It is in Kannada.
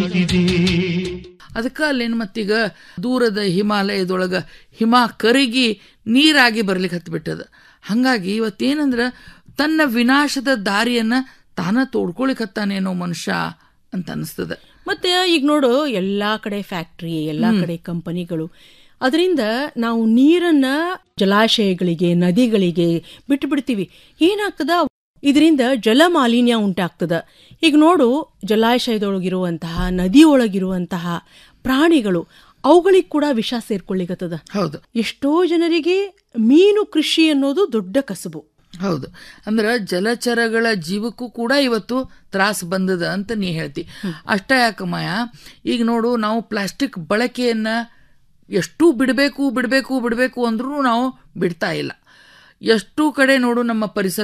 ಅದಕ್ಕೆ ಅಲ್ಲೇನು ಮತ್ತೀಗ ದೂರದ ಹಿಮಾಲಯದೊಳಗ ಹಿಮ ಕರಗಿ ನೀರಾಗಿ ಬರ್ಲಿಕ್ಕೆ ಹತ್ಬಿಟ್ಟದ ಹಂಗಾಗಿ ಇವತ್ತೇನಂದ್ರ ತನ್ನ ವಿನಾಶದ ದಾರಿಯನ್ನ ತಾನ ತೋಡ್ಕೊಳಿಕತ್ತಾನೇನೋ ಮನುಷ್ಯ ಅಂತ ಅನಿಸ್ತದ ಮತ್ತೆ ಈಗ ನೋಡು ಎಲ್ಲಾ ಕಡೆ ಫ್ಯಾಕ್ಟ್ರಿ ಎಲ್ಲಾ ಕಡೆ ಕಂಪನಿಗಳು ಅದರಿಂದ ನಾವು ನೀರನ್ನ ಜಲಾಶಯಗಳಿಗೆ ನದಿಗಳಿಗೆ ಬಿಟ್ಟು ಬಿಡ್ತೀವಿ ಏನಾಗ್ತದ ಇದರಿಂದ ಜಲ ಮಾಲಿನ್ಯ ಉಂಟಾಗ್ತದ ಈಗ ನೋಡು ಜಲಾಶಯದೊಳಗಿರುವಂತಹ ನದಿಯೊಳಗಿರುವಂತಹ ಪ್ರಾಣಿಗಳು ಅವುಗಳಿಗೆ ಕೂಡ ವಿಷ ಸೇರ್ಕೊಳ್ಳಿಗತ್ತದ ಹೌದು ಎಷ್ಟೋ ಜನರಿಗೆ ಮೀನು ಕೃಷಿ ಅನ್ನೋದು ದೊಡ್ಡ ಕಸಬು ಹೌದು ಅಂದ್ರ ಜಲಚರಗಳ ಜೀವಕ್ಕೂ ಕೂಡ ಇವತ್ತು ತ್ರಾಸ ಬಂದದ ಅಂತ ನೀ ಹೇಳ್ತಿ ಅಷ್ಟ ಯಾಕಮ್ಮಯ ಈಗ ನೋಡು ನಾವು ಪ್ಲಾಸ್ಟಿಕ್ ಬಳಕೆಯನ್ನ ಎಷ್ಟು ಬಿಡಬೇಕು ಬಿಡಬೇಕು ಬಿಡಬೇಕು ಅಂದ್ರೂ ನಾವು ಬಿಡ್ತಾ ಇಲ್ಲ ಎಷ್ಟು ಕಡೆ ನೋಡು ನಮ್ಮ ಪರಿಸರ